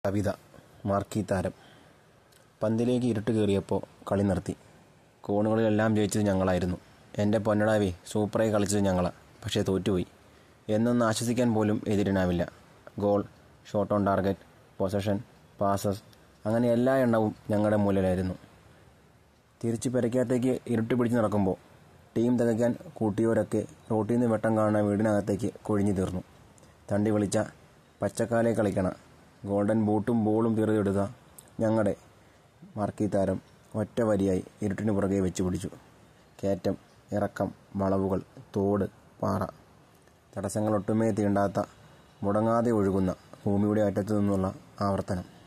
കവിത marquee താരം പന്തിലേക്ക് ഇരുട്ട് കയറിയപ്പോൾ കളി നിർത്തി കോണുകളിലെല്ലാം ജയിച്ചത് ഞങ്ങളായിരുന്നു എൻ്റെ പൊന്നടാവേ സൂപ്പറായി കളിച്ചത് ഞങ്ങളാ പക്ഷേ തോറ്റുപോയി എന്നൊന്ന് ആശ്വസിക്കാൻ പോലും എതിരിനാവില്ല goal shot on target possession passes അങ്ങനെ എല്ലാ എണ്ണവും ഞങ്ങളുടെ മൂലയിലായിരുന്നു തിരിച്ച് പെരയ്ക്കകത്തേക്ക് ഇരുട്ടി പിടിച്ച് നടക്കുമ്പോൾ ടീം തികയ്ക്കാൻ കൂട്ടിയവരൊക്കെ റോട്ടിൽ നിന്ന് വെട്ടം കാണുന്ന വീടിനകത്തേക്ക് കൊഴിഞ്ഞു തീർന്നു തണ്ടി വിളിച്ച പച്ചക്കാലെ കളിക്കണ ഗോൾഡൻ ബൂട്ടും ബോളും തീർത്തിടുക ഞങ്ങളുടെ മാർക്കി താരം ഒറ്റ വരിയായി ഇരുട്ടിന് പുറകെ വെച്ച് പിടിച്ചു കയറ്റം ഇറക്കം വളവുകൾ തോട് പാറ തടസ്സങ്ങളൊട്ടുമേ തീണ്ടാത്ത മുടങ്ങാതെ ഒഴുകുന്ന ഭൂമിയുടെ അറ്റത്തു നിന്നുള്ള ആവർത്തനം